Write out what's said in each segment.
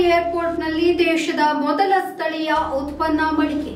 ಏರ್ಪೋರ್ಟ್ನಲ್ಲಿ ದೇಶದ ಮೊದಲ ಸ್ಥಳೀಯ ಉತ್ಪನ್ನ ಮಳಿಗೆ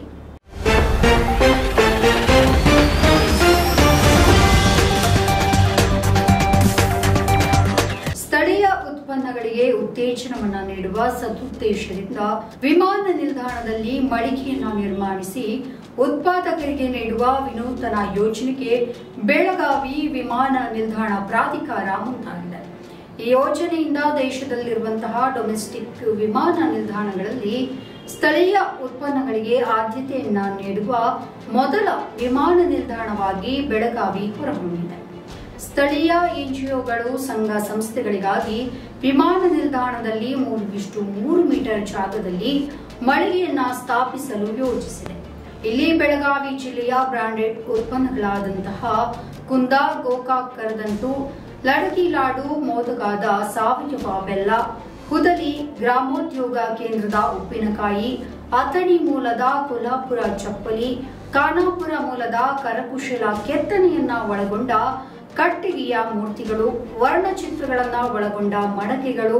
ಸ್ಥಳೀಯ ಉತ್ಪನ್ನಗಳಿಗೆ ಉತ್ತೇಜನವನ್ನ ನೀಡುವ ಸದುದ್ದೇಶದಿಂದ ವಿಮಾನ ನಿಲ್ದಾಣದಲ್ಲಿ ಮಳಿಗೆಯನ್ನ ನಿರ್ಮಾಣಿಸಿ ಉತ್ಪಾದಕರಿಗೆ ನೀಡುವ ವಿನೂತನ ಯೋಜನೆಗೆ ಬೆಳಗಾವಿ ವಿಮಾನ ನಿಲ್ದಾಣ ಪ್ರಾಧಿಕಾರ ಮುಂದಾಗಿದೆ ಈ ಯೋಜನೆಯಿಂದ ದೇಶದಲ್ಲಿರುವಂತಹ ಡೊಮೆಸ್ಟಿಕ್ ವಿಮಾನ ನಿಲ್ದಾಣಗಳಲ್ಲಿ ಸ್ಥಳೀಯ ಉತ್ಪನ್ನಗಳಿಗೆ ಆದ್ಯತೆಯನ್ನ ನೀಡುವ ಮೊದಲ ವಿಮಾನ ನಿಲ್ದಾಣವಾಗಿ ಬೆಳಗಾವಿ ಹೊರಹೊಮ್ಮಿದೆ ಸ್ಥಳೀಯ ಎನ್ಜಿಒಗಳು ಸಂಘ ಸಂಸ್ಥೆಗಳಿಗಾಗಿ ವಿಮಾನ ನಿಲ್ದಾಣದಲ್ಲಿ ಮೂರು ಇಷ್ಟು ಮೂರು ಮೀಟರ್ ಜಾಗದಲ್ಲಿ ಮಳಿಗೆಯನ್ನ ಸ್ಥಾಪಿಸಲು ಯೋಜಿಸಿದೆ ಇಲ್ಲಿ ಬೆಳಗಾವಿ ಜಿಲ್ಲೆಯ ಬ್ರಾಂಡೆಡ್ ಉತ್ಪನ್ನಗಳಾದಂತಹ ಕುಂದ ಗೋಕಾಕ್ ಕರದಂಟು ಲಡಕಿ ಲಾಡು ಮೋದಗಾದ ಸಾವಯವ ಬೆಲ್ಲ ಹುದಲಿ ಗ್ರಾಮೋದ್ಯೋಗ ಕೇಂದ್ರದ ಉಪ್ಪಿನಕಾಯಿ ಅಥಣಿ ಮೂಲದ ಕೊಲ್ಹಾಪುರ ಚಪ್ಪಲಿ ಖಾನಾಪುರ ಮೂಲದ ಕರಕುಶಲ ಕೆತ್ತನೆಯನ್ನ ಒಳಗೊಂಡ ಕಟ್ಟಿಗೆಯ ಮೂರ್ತಿಗಳು ವರ್ಣಚಿತ್ರಗಳನ್ನ ಒಳಗೊಂಡ ಮಡಕೆಗಳು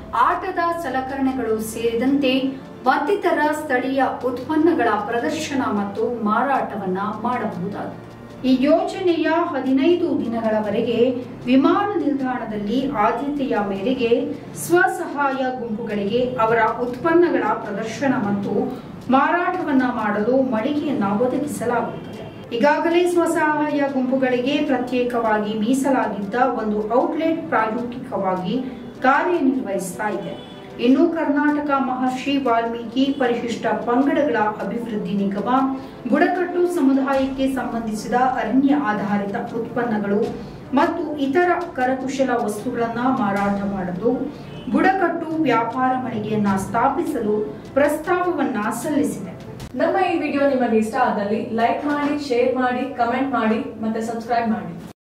ಆಟದ ಸಲಕರಣೆಗಳು ಸೇರಿದಂತೆ ಮತ್ತಿತರ ಸ್ಥಳೀಯ ಉತ್ಪನ್ನಗಳ ಪ್ರದರ್ಶನ ಮತ್ತು ಮಾರಾಟವನ್ನ ಮಾಡಬಹುದಾಗಿದೆ ಈ ಯೋಜನೆಯ ಹದಿನೈದು ದಿನಗಳವರೆಗೆ ವಿಮಾನ ನಿಲ್ದಾಣದಲ್ಲಿ ಆದ್ಯತೆಯ ಮೇರೆಗೆ ಸ್ವಸಹಾಯ ಗುಂಪುಗಳಿಗೆ ಅವರ ಉತ್ಪನ್ನಗಳ ಪ್ರದರ್ಶನ ಮತ್ತು ಮಾರಾಟವನ್ನ ಮಾಡಲು ಮಳಿಗೆಯನ್ನ ಒದಗಿಸಲಾಗುತ್ತದೆ ಈಗಾಗಲೇ ಸ್ವಸಹಾಯ ಗುಂಪುಗಳಿಗೆ ಪ್ರತ್ಯೇಕವಾಗಿ ಮೀಸಲಾಗಿದ್ದ ಒಂದು ಔಟ್ಲೆಟ್ ಪ್ರಾಯೋಗಿಕವಾಗಿ ಕಾರ್ಯನಿರ್ವಹಿಸ್ತಾ ಇದೆ ಇನ್ನು ಕರ್ನಾಟಕ ಮಹರ್ಷಿ ವಾಲ್ಮೀಕಿ ಪರಿಶಿಷ್ಟ ಪಂಗಡಗಳ ಅಭಿವೃದ್ಧಿ ನಿಗಮ ಬುಡಕಟ್ಟು ಸಮುದಾಯಕ್ಕೆ ಸಂಬಂಧಿಸಿದ ಅರಣ್ಯ ಆಧಾರಿತ ಉತ್ಪನ್ನಗಳು ಮತ್ತು ಇತರ ಕರಕುಶಲ ವಸ್ತುಗಳನ್ನ ಮಾರಾಟ ಮಾಡಲು ಬುಡಕಟ್ಟು ವ್ಯಾಪಾರ ಮಳಿಗೆಯನ್ನ ಸ್ಥಾಪಿಸಲು ಪ್ರಸ್ತಾವವನ್ನ ಸಲ್ಲಿಸಿದೆ ನಮ್ಮ ಈ ವಿಡಿಯೋ ನಿಮಗೆ ಇಷ್ಟ ಆದಲ್ಲಿ ಲೈಕ್ ಮಾಡಿ ಶೇರ್ ಮಾಡಿ ಕಮೆಂಟ್ ಮಾಡಿ ಮತ್ತೆ ಸಬ್ಸ್ಕ್ರೈಬ್ ಮಾಡಿ